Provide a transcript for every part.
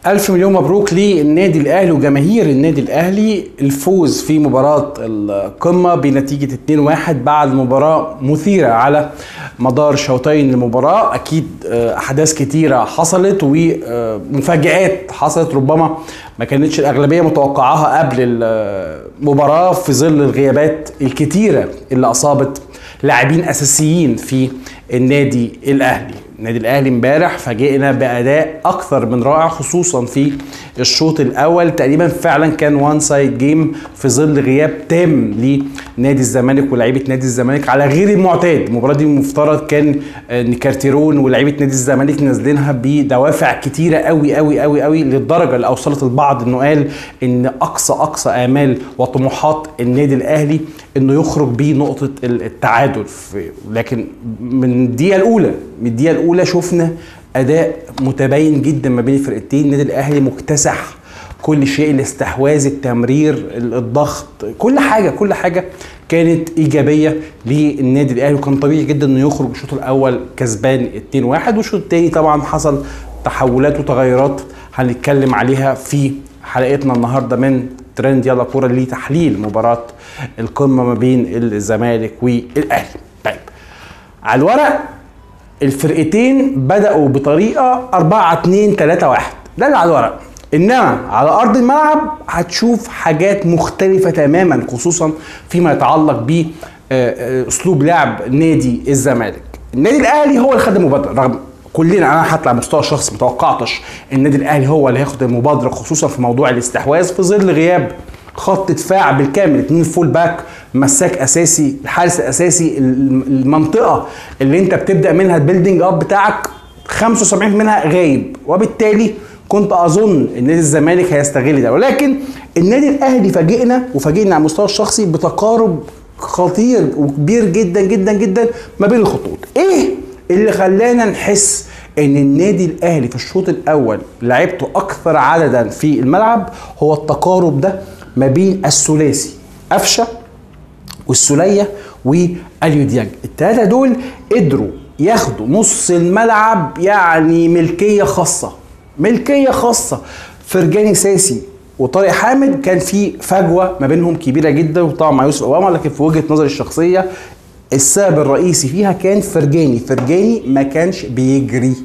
ألف مليون مبروك للنادي الأهلي وجماهير النادي الأهلي الفوز في مباراة القمة بنتيجة 2-1 بعد مباراة مثيرة على مدار شوطين المباراة أكيد آه، أحداث كتيرة حصلت ومفاجآت حصلت ربما ما كانتش الأغلبية متوقعاها قبل المباراة في ظل الغيابات الكتيرة اللي أصابت لاعبين أساسيين في النادي الأهلي النادي الاهلي امبارح فاجئنا باداء اكثر من رائع خصوصا في الشوط الاول تقريبا فعلا كان وان سايد جيم في ظل غياب تام لنادي الزمالك ولاعيبه نادي الزمالك على غير المعتاد المباراه دي المفترض كان ان كارتيرون ولاعيبه نادي الزمالك نازلينها بدوافع كتيره قوي قوي قوي قوي للدرجه اللي اوصلت البعض انه قال ان اقصى اقصى امال وطموحات النادي الاهلي انه يخرج بنقطه التعادل لكن من الدقيقه الاولى من الدقيقه الاولى شفنا اداء متباين جدا ما بين الفرقتين النادي الاهلي مكتسح كل شيء الاستحواذ التمرير الضغط كل حاجه كل حاجه كانت ايجابيه للنادي الاهلي وكان طبيعي جدا انه يخرج الشوط الاول كسبان 2-1 والشوط الثاني طبعا حصل تحولات وتغيرات هنتكلم عليها في حلقتنا النهارده من ترند يلا كوره لتحليل مباراه القمه ما بين الزمالك والاهلي طيب على الورق الفرقتين بدأوا بطريقة 4 2 3 1 ده اللي على الورق انما على ارض الملعب هتشوف حاجات مختلفة تماما خصوصا فيما يتعلق ب اسلوب لعب نادي الزمالك النادي الاهلي هو اللي خد المبادرة رغم كلنا انا حتى على مستوى الشخص ما توقعتش النادي الاهلي هو اللي هياخد المبادره خصوصا في موضوع الاستحواذ في ظل غياب خط دفاع بالكامل اتنين فول باك مساك اساسي الحارس الاساسي المنطقه اللي انت بتبدا منها البيلدينج اب بتاعك 75% منها غايب وبالتالي كنت اظن ان نادي الزمالك هيستغل ده ولكن النادي الاهلي فاجئنا وفاجئنا على المستوى الشخصي بتقارب خطير وكبير جدا جدا جدا ما بين الخطوط ايه اللي خلانا نحس ان النادي الاهلي في الشوط الاول لعبته اكثر عددا في الملعب هو التقارب ده ما بين الثلاثي قفشه والسوليه واليو ديانج الثلاثه دول قدروا ياخدوا نص الملعب يعني ملكيه خاصه ملكيه خاصه فرجاني ساسي وطارق حامد كان في فجوه ما بينهم كبيره جدا وطبعا مع يوسف اوباما لكن في وجهه نظري الشخصيه السبب الرئيسي فيها كان فرجاني فرجاني ما كانش بيجري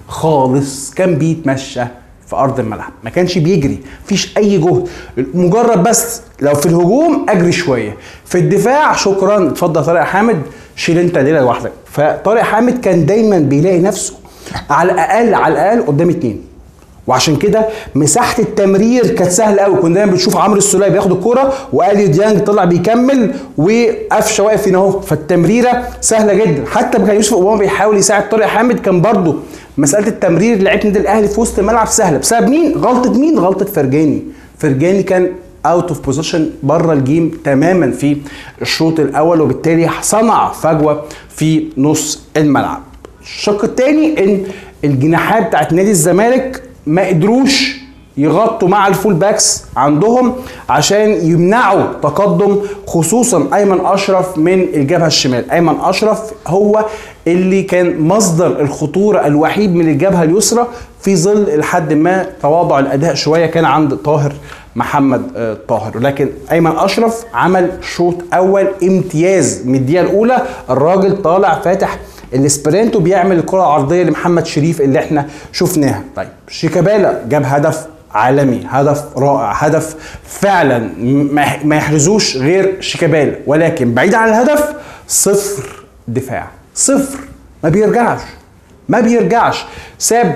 خالص كان بيتمشى في ارض الملعب ما كانش بيجري مفيش اي جهد مجرد بس لو في الهجوم اجري شويه في الدفاع شكرا اتفضل طارق حامد شيل انت الليله لوحدك فطارق حامد كان دايما بيلاقي نفسه على الاقل على الاقل قدام اتنين وعشان كده مساحه التمرير كانت سهله قوي كنا دايما بنشوف عمرو السوليه بياخد الكوره واليو ديانج طلع بيكمل وقفشه واقف هنا اهو فالتمريره سهله جدا حتى كان يوسف اوباما بيحاول يساعد طارق حامد كان برده مساله التمرير لعيبه النادي الاهلي في وسط الملعب سهله بسبب مين؟ غلطه مين؟ غلطه فرجاني فرجاني كان اوت اوف بوزيشن بره الجيم تماما في الشوط الاول وبالتالي صنع فجوه في نص الملعب الشق الثاني ان الجناحات بتاعت نادي الزمالك ما قدروش يغطوا مع الفول باكس عندهم عشان يمنعوا تقدم خصوصا ايمن اشرف من الجبهه الشمال ايمن اشرف هو اللي كان مصدر الخطوره الوحيد من الجبهه اليسرى في ظل لحد ما تواضع الاداء شويه كان عند طاهر محمد آه طاهر ولكن ايمن اشرف عمل شوط اول امتياز من الدقيقه الاولى الراجل طالع فاتح الاسبرنتو بيعمل الكره العرضيه لمحمد شريف اللي احنا شفناها طيب شيكابالا جاب هدف عالمي هدف رائع هدف فعلا ما يحرزوش غير شيكابالا ولكن بعيد عن الهدف صفر دفاع صفر ما بيرجعش ما بيرجعش ساب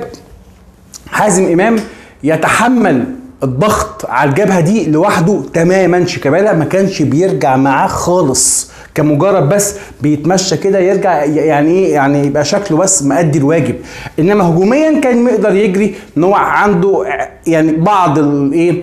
حازم امام يتحمل الضغط على الجبهه دي لوحده تماما شيكابالا ما كانش بيرجع معاه خالص كمجرد بس بيتمشى كده يرجع يعني ايه يعني يبقى شكله بس مأدي الواجب انما هجوميا كان يقدر يجري ان هو عنده يعني بعض الايه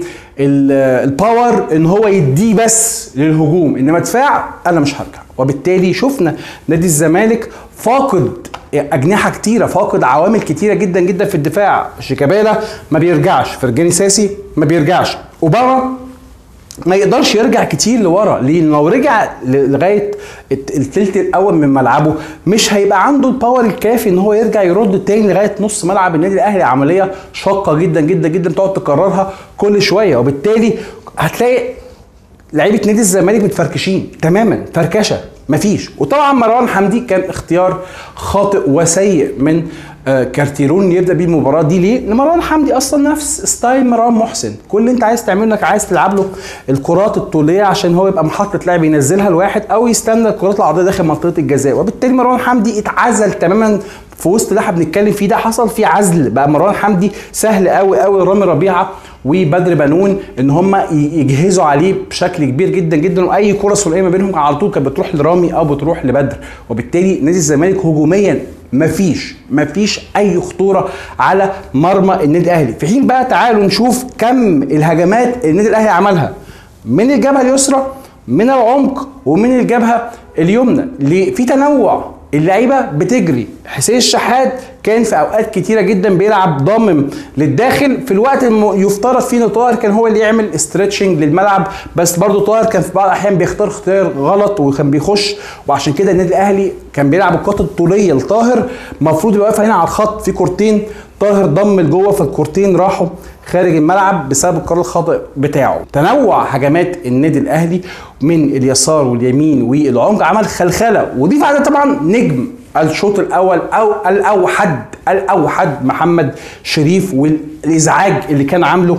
الباور ان هو يديه بس للهجوم انما دفاع انا مش هرجع وبالتالي شفنا نادي الزمالك فاقد اجنحه كتيره فاقد عوامل كتيره جدا جدا في الدفاع شيكابالا ما بيرجعش فرجاني ساسي ما بيرجعش اوباما ما يقدرش يرجع كتير لورا ليه لو رجع لغايه الثلث الاول من ملعبه مش هيبقى عنده الباور الكافي ان هو يرجع يرد تاني لغايه نص ملعب النادي الاهلي عمليه شاقه جدا جدا جدا تقعد تكررها كل شويه وبالتالي هتلاقي لعيبه نادي الزمالك متفركشين تماما فركشه مفيش وطبعا مروان حمدي كان اختيار خاطئ وسيء من آه، كارتيرون يبدا بيه المباراه دي ليه؟ لان مروان حمدي اصلا نفس ستايل مروان محسن، كل اللي انت عايز تعمله انك عايز تلعب له الكرات الطوليه عشان هو يبقى محطه لعب ينزلها لواحد او يستنى الكرات العرضيه داخل منطقه الجزاء، وبالتالي مروان حمدي اتعزل تماما في وسط اللي احنا بنتكلم فيه ده حصل فيه عزل بقى مروان حمدي سهل قوي قوي رامي ربيعه وبدر بنون ان هم يجهزوا عليه بشكل كبير جدا جدا واي كره ثنائيه ما بينهم على طول كانت بتروح لرامي او بتروح لبدر وبالتالي نادي الزمالك هجوميا مفيش مفيش اي خطوره على مرمى النادي الاهلي في حين بقى تعالوا نشوف كم الهجمات النادي الاهلي عملها من الجبهه اليسرى من العمق ومن الجبهه اليمنى في تنوع اللعيبه بتجري حسين الشحات كان في اوقات كتيره جدا بيلعب ضامم للداخل في الوقت يفترض فيه ان طاهر كان هو اللي يعمل استرتشنج للملعب بس برضه طاهر كان في بعض الاحيان بيختار اختيار غلط وكان بيخش وعشان كده النادي الاهلي كان بيلعب الكرات الطوليه لطاهر المفروض يبقى واقف هنا على الخط في كورتين طاهر ضم لجوه فالكورتين راحوا خارج الملعب بسبب القرار الخاطئ بتاعه تنوع هجمات النادي الاهلي من اليسار واليمين والعمق عمل خلخله ودي فعلا طبعا نجم الشوط الاول او الاوحد الاوحد محمد شريف والازعاج اللي كان عامله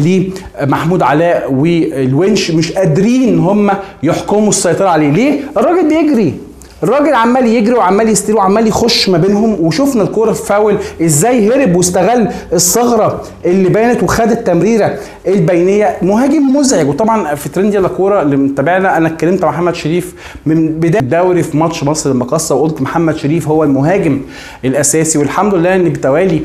لمحمود علاء والونش مش قادرين هم يحكموا السيطره عليه ليه الراجل بيجري الراجل عمال يجري وعمال يستير وعمال يخش ما بينهم وشفنا الكوره في فاول ازاي هرب واستغل الثغره اللي بانت وخد التمريره البينيه مهاجم مزعج وطبعا في ترند يلا كوره اللي متابعنا انا اتكلمت مع محمد شريف من بدايه الدوري في ماتش مصر المقاصه وقلت محمد شريف هو المهاجم الاساسي والحمد لله ان بتوالي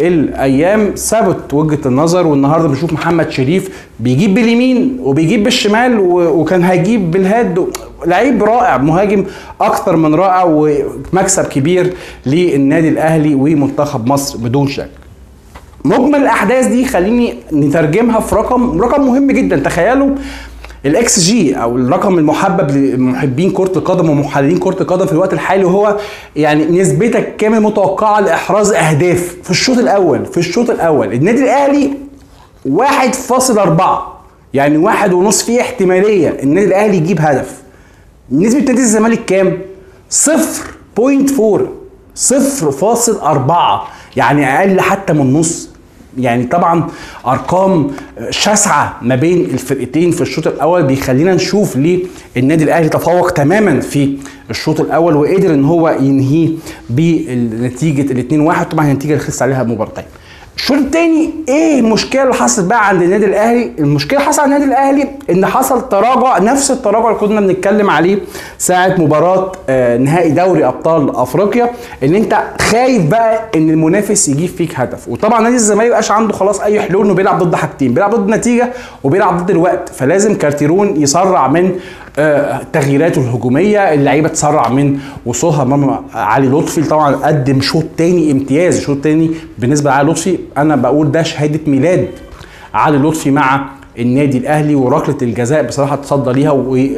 الايام ثبت وجهه النظر والنهارده بنشوف محمد شريف بيجيب باليمين وبيجيب بالشمال وكان هيجيب بالهاد لعيب رائع مهاجم اكثر من رائع ومكسب كبير للنادي الاهلي ومنتخب مصر بدون شك مجمل الاحداث دي خليني نترجمها في رقم رقم مهم جدا تخيلوا الاكس جي او الرقم المحبب لمحبين كره القدم ومحللين كره القدم في الوقت الحالي وهو يعني نسبتك كامل متوقعه لاحراز اهداف في الشوط الاول في الشوط الاول النادي الاهلي 1.4 يعني واحد ونص فيه احتماليه النادي الاهلي يجيب هدف نسبة نادي الزمالك كام؟ 0.4 0.4 يعني اقل حتى من نص يعني طبعا ارقام شاسعه ما بين الفرقتين في الشوط الاول بيخلينا نشوف ليه النادي الاهلي تفوق تماما في الشوط الاول وقدر ان هو ينهيه بنتيجه ال 2-1 طبعا النتيجه اللي خلص عليها مباراتين الشوط الثاني ايه المشكله اللي حصلت بقى عند النادي الاهلي المشكله حصل عند النادي الاهلي ان حصل تراجع نفس التراجع اللي كنا بنتكلم عليه ساعه مباراه آه نهائي دوري ابطال افريقيا ان انت خايف بقى ان المنافس يجيب فيك هدف وطبعا نادي الزمالك مبقاش عنده خلاص اي حلول انه بيلعب ضد حاجتين بيلعب ضد النتيجه وبيلعب ضد الوقت فلازم كارتيرون يسرع من آه تغييراته الهجوميه اللعيبه تسرع من وصولها مرمى علي لطفي طبعا قدم شوط تاني امتياز شوط تاني بالنسبه لعلي لطفي انا بقول ده شهاده ميلاد علي لطفي مع النادي الاهلي وركله الجزاء بصراحه تصدى ليها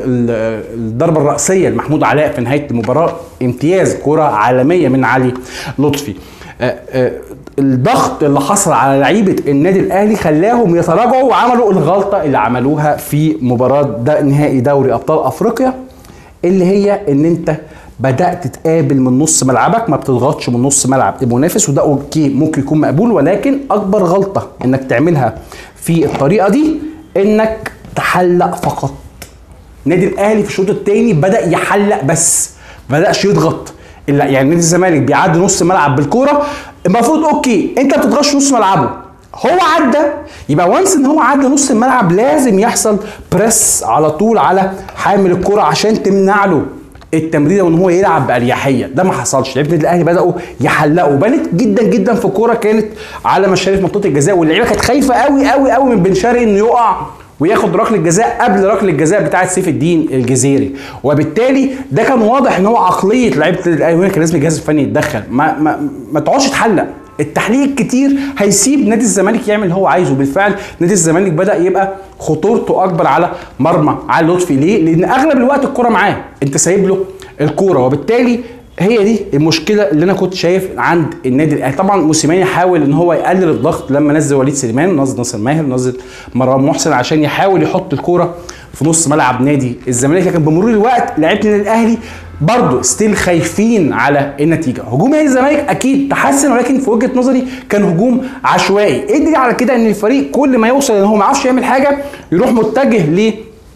والضربه الراسيه لمحمود علاء في نهايه المباراه امتياز كره عالميه من علي لطفي آه، آه، الضغط اللي حصل على لعيبه النادي الاهلي خلاهم يتراجعوا وعملوا الغلطه اللي عملوها في مباراه ده نهائي دوري ابطال افريقيا اللي هي ان انت بدات تقابل من نص ملعبك ما بتضغطش من نص ملعب المنافس وده اوكي ممكن يكون مقبول ولكن اكبر غلطه انك تعملها في الطريقه دي انك تحلق فقط النادي الاهلي في الشوط الثاني بدا يحلق بس ما بداش يضغط يعني نادي الزمالك بيعدي نص ملعب بالكوره المفروض اوكي انت ما بتضغطش نص ملعبه هو عدى يبقى وانس ان هو عدى نص الملعب لازم يحصل بريس على طول على حامل الكرة عشان تمنع له التمريره وان هو يلعب باريحيه ده ما حصلش لعيبه النادي الاهلي بداوا يحلقوا بانت جدا جدا في كوره كانت على مشارف منطقه الجزاء واللعيبه كانت خايفه قوي قوي قوي من بن شرقي انه يقع وياخد ركله الجزاء قبل ركله الجزاء بتاعه سيف الدين الجزيري وبالتالي ده كان واضح ان هو عقليه لعيبه الاهلي هنا كان لازم الجهاز الفني يتدخل ما ما, ما تقعدش تحلق التحليل الكتير هيسيب نادي الزمالك يعمل اللي هو عايزه بالفعل نادي الزمالك بدا يبقى خطورته اكبر على مرمى علي لطفي ليه لان اغلب الوقت الكره معاه انت سايب له الكوره وبالتالي هي دي المشكله اللي انا كنت شايف عند النادي الاهلي طبعا موسيماني حاول ان هو يقلل الضغط لما نزل وليد سليمان نزل ناصر ماهر نزل مروان محسن عشان يحاول يحط الكوره في نص ملعب نادي الزمالك لكن بمرور الوقت لعيبه النادي الاهلي برضه ستيل خايفين على النتيجه هجوم نادي الزمالك اكيد تحسن ولكن في وجهه نظري كان هجوم عشوائي ايه الدليل على كده ان الفريق كل ما يوصل ان هو ما يعرفش يعمل حاجه يروح متجه ل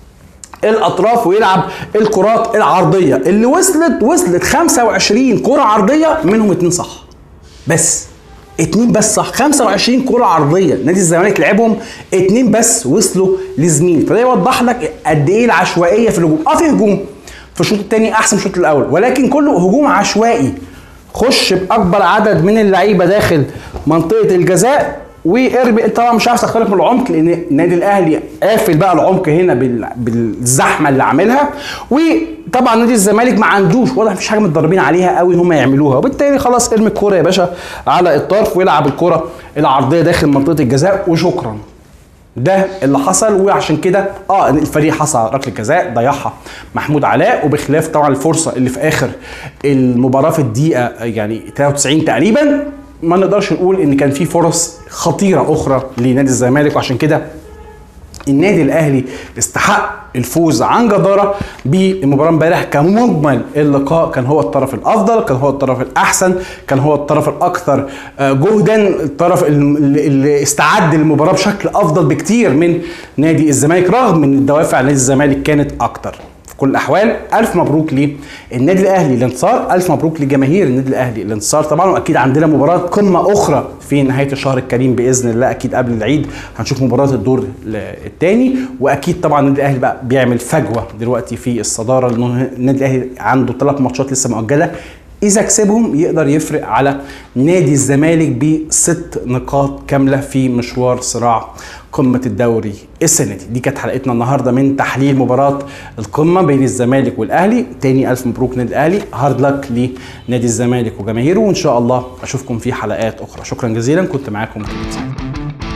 الاطراف ويلعب الكرات العرضيه اللي وصلت وصلت 25 كره عرضيه منهم اتنين صح بس اتنين بس صح 25 كره عرضيه نادي الزمالك لعبهم اتنين بس وصلوا لزميل فده يوضح لك قد ايه العشوائيه في الهجوم اه في هجوم في الشوط الثاني احسن من الشوط الاول ولكن كله هجوم عشوائي خش باكبر عدد من اللعيبه داخل منطقه الجزاء وارمي انت طبعا مش عارف تخترق من العمق لان النادي الاهلي قافل بقى العمق هنا بال... بالزحمه اللي عاملها وطبعا نادي الزمالك ما عندوش واضح مفيش حاجه متدربين عليها قوي ان هم يعملوها وبالتالي خلاص ارمي الكوره يا باشا على الطرف ويلعب الكوره العرضيه داخل منطقه الجزاء وشكرا ده اللي حصل وعشان كده اه الفريق حصل ركله جزاء ضيعها محمود علاء وبخلاف طبعا الفرصه اللي في اخر المباراه في الدقيقه يعني 93 تقريبا ما نقدرش نقول ان كان في فرص خطيره اخرى لنادي الزمالك وعشان كده النادي الاهلي استحق الفوز عن جداره بالمباراه امبارح كمجمل اللقاء كان هو الطرف الافضل كان هو الطرف الاحسن كان هو الطرف الاكثر جهدا الطرف اللي استعد للمباراه بشكل افضل بكتير من نادي الزمالك رغم ان الدوافع نادي الزمالك كانت اكتر في كل الاحوال الف مبروك للنادي الاهلي الانتصار الف مبروك لجماهير النادي الاهلي الانتصار طبعا واكيد عندنا مباراه قمه اخرى في نهايه الشهر الكريم باذن الله اكيد قبل العيد هنشوف مباراه الدور الثاني واكيد طبعا النادي الاهلي بقى بيعمل فجوه دلوقتي في الصداره لانه النادي الاهلي عنده ثلاث ماتشات لسه مؤجله اذا كسبهم يقدر يفرق على نادي الزمالك بست نقاط كامله في مشوار صراع قمه الدوري السنه دي دي كانت حلقتنا النهارده من تحليل مباراه القمه بين الزمالك والاهلي تاني الف مبروك نادي الاهلي هارد لك لنادي الزمالك وجماهيره وان شاء الله اشوفكم في حلقات اخرى شكرا جزيلا كنت معاكم كابتن